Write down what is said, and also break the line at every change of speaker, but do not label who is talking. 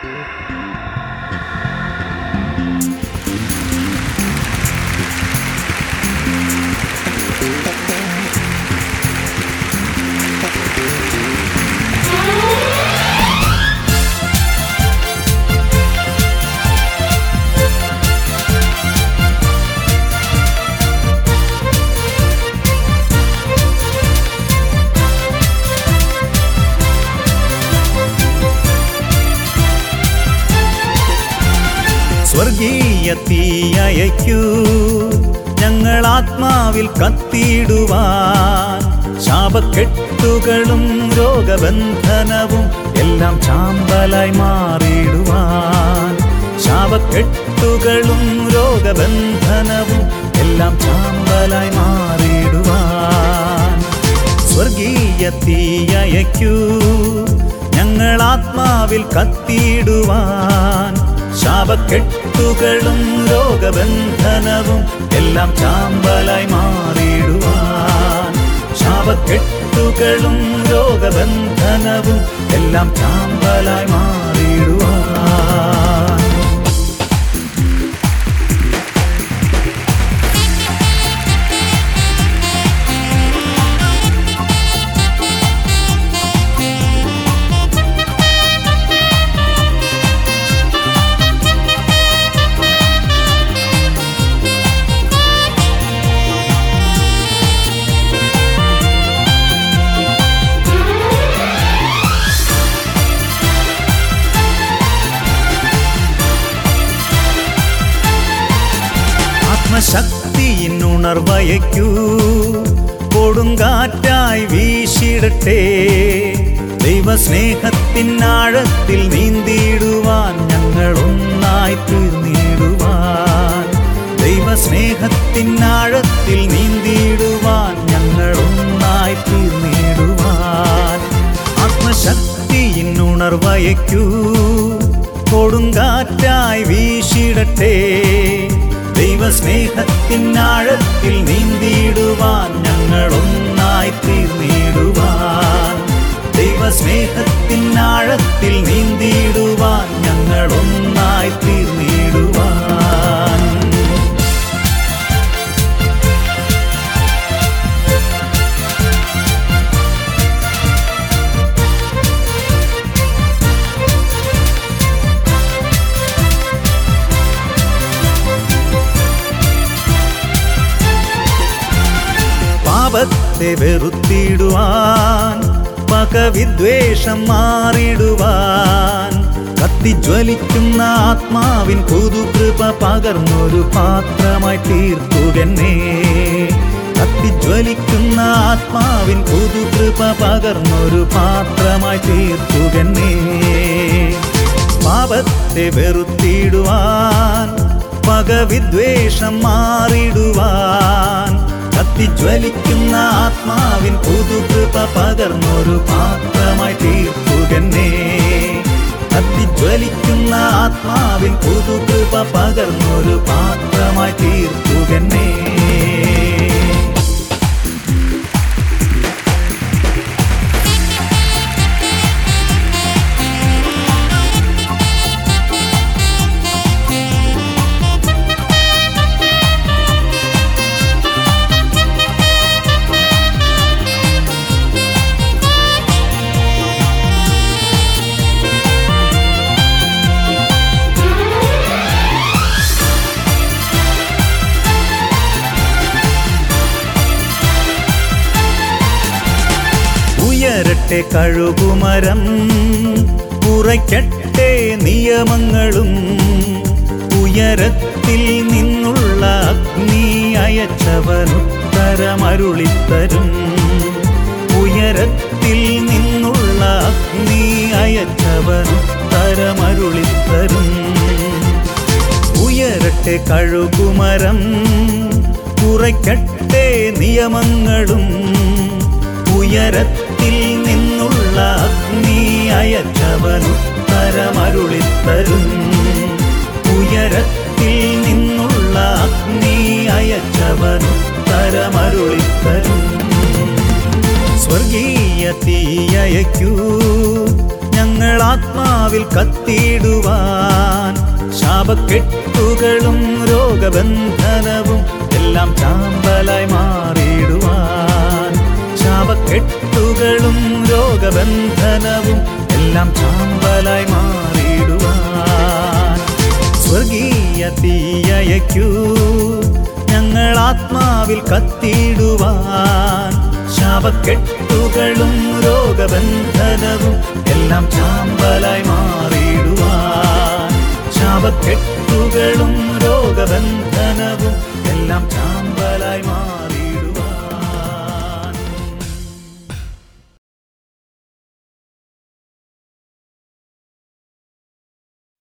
സ്വർഗീയ തീയയക്കൂ ഞങ്ങൾ ആത്മാവിൽ കത്തിയിടുവാൻ ശാപക്കെട്ടുകളും രോഗബന്ധനവും എല്ലാം ചാമ്പലായി മാറിയിടുവാൻ ശാപക്കെട്ടുകളും രോഗബന്ധനവും എല്ലാം ചാമ്പലായി മാറിയിടുവാൻ സ്വർഗീയ തീയയക്കൂ ഞങ്ങൾ ആത്മാവിൽ കത്തിയിടുവാൻ ശാപക്കെട്ടുകളും രോഗബന്ധനവും എല്ലാം ചാമ്പലായി മാറിയിടുവാൻ ശാപക്കെട്ടുകളും രോഗബന്ധനവും എല്ലാം ചാമ്പലായി മാറിയിടുവാൻ ആത്മശക്തിയിനുണർവയക്കൂ കൊടുങ്കാറ്റായി വീശിടട്ടെ ദൈവസ്നേഹത്തിനാഴത്തിൽ നീന്തിയിടുവാൻ ഞങ്ങൾ ഒന്നായി തീർന്നിടുവാൻ ദൈവസ്നേഹത്തിനാഴത്തിൽ നീന്തിയിടുവാൻ ഞങ്ങൾ ഒന്നായി തീർന്നിടുവാൻ ആത്മശക്തിയിനുണർവയക്കൂ കൊടുങ്കാറ്റായി വീശിടട്ടെ ദൈവസ്നേഹത്തിനാഴത്തിൽ നീന്തിയിടുവാൻ ഞങ്ങൾ ഒന്നായി തീർന്നിടുവാൻ ദൈവസ്നേഹത്തിനാഴത്തിൽ നീന്തിയിടുവാൻ ഞങ്ങൾ ഒന്നായി തീർന്നിടുവാൻ പാപത്തെ വെറുത്തിടുവാൻ പകവിദ്വേഷം മാറിടുവാൻ കത്തിജ്വലിക്കുന്ന ആത്മാവിൻ പുതുകൃപ പകർന്നൊരു പാത്രമായി തീർത്തുകന്നെ കത്തിജ്വലിക്കുന്ന ആത്മാവിൻ പുതുകൃപ പകർന്നൊരു പാത്രമായി തീർത്തുകന്നെ പാപത്തെ വെറുത്തിടുവാൻ പകവിദ്വേഷം മാറിടുവാൻ കത്തിജ്വലിക്കുന്ന ആത്മാവിൻ പുതുകൃപ പകർന്നൊരു പാത്രമായി തീർത്തുകന്നെ കത്തിജ്വലിക്കുന്ന ആത്മാവിൻ പുതുകൃപ പകർന്നൊരു പാത്രമായി തീർത്തുകന്നെ ഉയരട്ടെ കഴുകുമരം ഉറയ്ക്കട്ടെ നിയമങ്ങളും ഉയരത്തിൽ നിന്നുള്ള അഗ്നി അയച്ചവനുത്തരമരുളിത്തരും ഉയരത്തിൽ നിന്നുള്ള അഗ്നി അയച്ചവനുത്തരമരുളിത്തരും ഉയരട്ടെ കഴുകുമരം കുറയ്ക്കട്ടെ നിയമങ്ങളും ഉയരത്തിൽ നിന്നുള്ള അഗ്നി അയച്ചവനുത്തരമരുളിത്തരും ഉയരത്തിൽ നിന്നുള്ള അഗ്നി അയച്ചവനുത്തരമരുളിത്തരും സ്വർഗീയ തീയയക്കൂ ഞങ്ങൾ ആത്മാവിൽ കത്തിയിടുവാൻ ശാപക്കെട്ടുകളും രോഗബന്ധനവും എല്ലാം ചാമ്പലായി മാറിയിടുവാൻ ശാപക്കെട്ടുകളും രോഗബന്ധനവും എല്ലാം ചാമ്പലായി മാറിയിടുവാൻ സ്വർഗീയ തീയയക്കൂ ഞങ്ങൾ ആത്മാവിൽ കത്തിയിടുവാൻ ശാപക്കെട്ടുകളും രോഗബന്ധനവും എല്ലാം ചാമ്പലായി മാറിയിടുവാൻ ശാപക്കെട്ടുകളും രോഗബന്ധനവും എല്ലാം ചാമ്പലായി മാറി